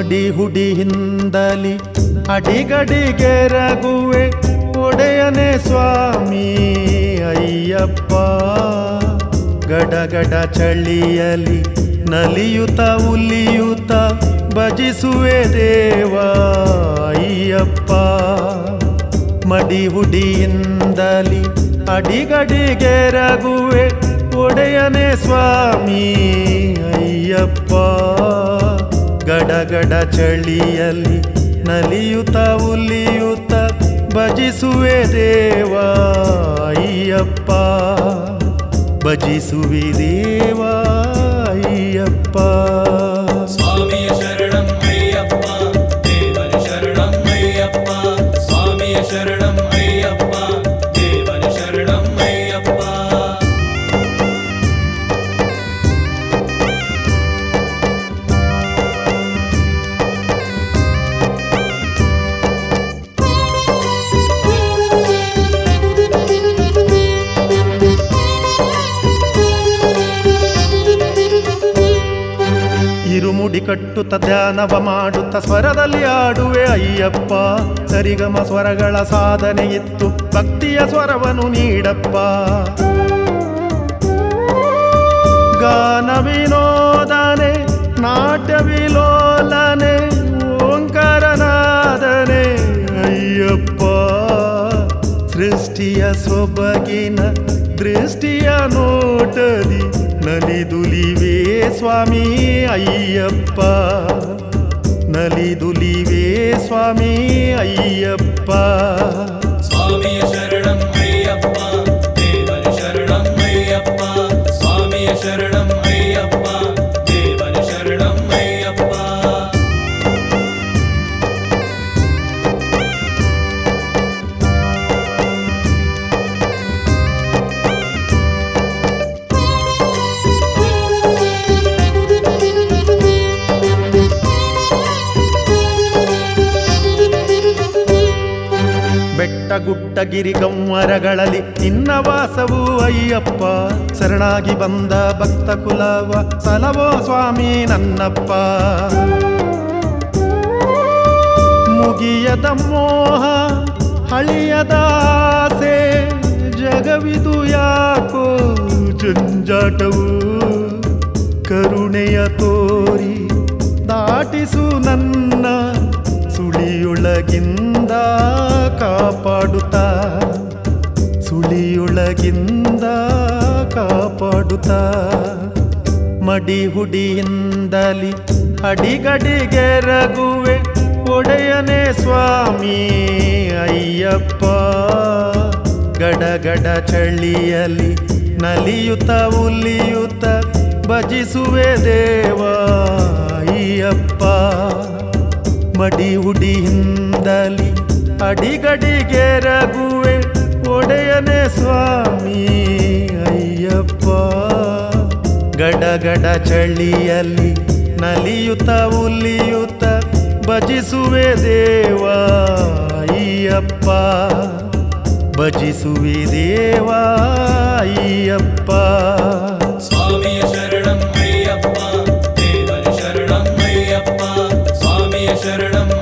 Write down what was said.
ಮಡಿ ಹುಡಿಯಿಂದಲಿ ಅಡಿಗಡಿಗೆರಗುವೆ ಒಡೆಯನೆ ಸ್ವಾಮಿ ಅಯ್ಯಪ್ಪ ಗಡಗಡ ಚಳಿಯಲಿ ನಲಿಯುತ್ತ ಉಲಿಯುತ್ತ ಭಜಿಸುವೆ ದೇವ ಅಯ್ಯಪ್ಪ ಮಡಿ ಹುಡಿಯಿಂದಲಿ ಅಡಿಗಡಿಗೆರಗುವೆ ಒಡೆಯನೆ ಸ್ವಾಮಿ ಅಯ್ಯಪ್ಪ ಗಡಗಡ ಚಳಿಯಲ್ಲಿ ನಲಿಯುತ್ತ ಉಲಿಯುತ್ತ ಭಜಿಸುವೆ ದೇವ ಅಯ್ಯಪ್ಪ ಭಜಿಸುವೆ ದೇವ ಅಯ್ಯಪ್ಪ ಸ್ವಾಮಿಯ ಶರಣಂ ಅಯ್ಯಪ್ಪ ದೇವನ ಶರಣಂ ಅಯ್ಯಪ್ಪ ಸ್ವಾಮಿಯ ಶರಣಂ ಅಯ್ಯಪ್ಪ ದೇವನ ಶರಣಂ ಅಯ್ಯಪ್ಪ ಇರುಮುಡಿ ಕಟ್ಟುತ್ತ ಧ್ಯಾನವ ಮಾಡುತ್ತ ಸ್ವರದಲ್ಲಿ ಆಡುವೆ ಅಯ್ಯಪ್ಪ ಸರಿಗಮ ಸ್ವರಗಳ ಸಾಧನೆ ಇತ್ತು ಭಕ್ತಿಯ ಸ್ವರವನ್ನು ನೀಡಪ್ಪ ಗಾನ ವಿನೋದನೆ ನಾಟ್ಯ ವಿಲೋಲನೆ ಓಂಕಾರನಾದನೆ ಅಯ್ಯಪ್ಪ ಸೃಷ್ಟಿಯ ಸೊಬಗಿನ ದೃಷ್ಟಿಯ ನೋಟದಿ ನಲಿದುಲಿವೆ ಸ್ವಾಮಿ ಅಯ್ಯಪ್ಪ ನಲಿದುಲಿವೆ ಸ್ವಾಮಿ ಅಯ್ಯಪ್ಪ ಸ್ವಾಮಿಯ ಶರಣಂ ಅಯ್ಯಪ್ಪ ದೇವನ ಶರಣಂ ಅಯ್ಯಪ್ಪ ಸ್ವಾಮಿಯ ಶರಣಂ ಅಯ್ಯಪ್ಪ ದೇವನ ಶರಣಂ ಅಯ್ಯಪ್ಪ ಬೆಟ್ಟ ಗುಡ್ಡ ಗಿರಿ ಗಂವರಗಳಲ್ಲಿ ನಿನ್ನ ವಾಸವು ಅಯ್ಯಪ್ಪ ಶರಣಾಗಿ ಬಂದ ಭಕ್ತ ಕುಲವ ಸಲವೋ ಸ್ವಾಮಿ ನನ್ನಪ್ಪ ಮುಗಿಯದ ಮೋಹ ಹಳಿಯದ ಆಸೆ ಜಗವಿದು ಯಾಕೋ ಜಂಜಾಟವು ಕರುಣೆಯ ತೋರಿ ದಾಟಿಸು ನನ್ನ ಸುಳಿಯೊಳಗಿಂದ ಕಾಪಾಡುತ್ತಾ ಸುಳಿಯೊಳಗಿಂದ ಕಾಪಾಡುತ್ತಾ ಮಡಿ ಹುಡಿಯಿಂದಲಿ ಅಡಿಗಡಿಗೆರಗುವೆ ಒಡೆಯನೆ ಸ್ವಾಮಿ ಅಯ್ಯಪ್ಪ ಗಡಗಡ ಚಳಿಯಲಿ ನಲಿಯುತ್ತ ಉಲಿಯುತ್ತ ಭಜಿಸುವೆ ದೇವ ಅಯ್ಯಪ್ಪ ಮಡಿ ಹುಡಿಯಿಂದಲಿ ಅಡಿಗಡಿಗೆರಗುವೆ ಒಡೆಯನೆ ಸ್ವಾಮಿ ಅಯ್ಯಪ್ಪ ಗಡಗಡ ಚಳಿಯಲ್ಲಿ ನಲಿಯುತ್ತ ಉಲಿಯುತ್ತ ಭಜಿಸುವೆ ದೇವ ಅಯ್ಯಪ್ಪ ಭಜಿಸುವೆ ದೇವ ಅಯ್ಯಪ್ಪ ಸ್ವಾಮಿಯ ಶರಣಂ ಅಯ್ಯಪ್ಪ ದೇವನ ಶರಣಂ ಅಯ್ಯಪ್ಪ ಸ್ವಾಮಿಯ ಶರಣಂ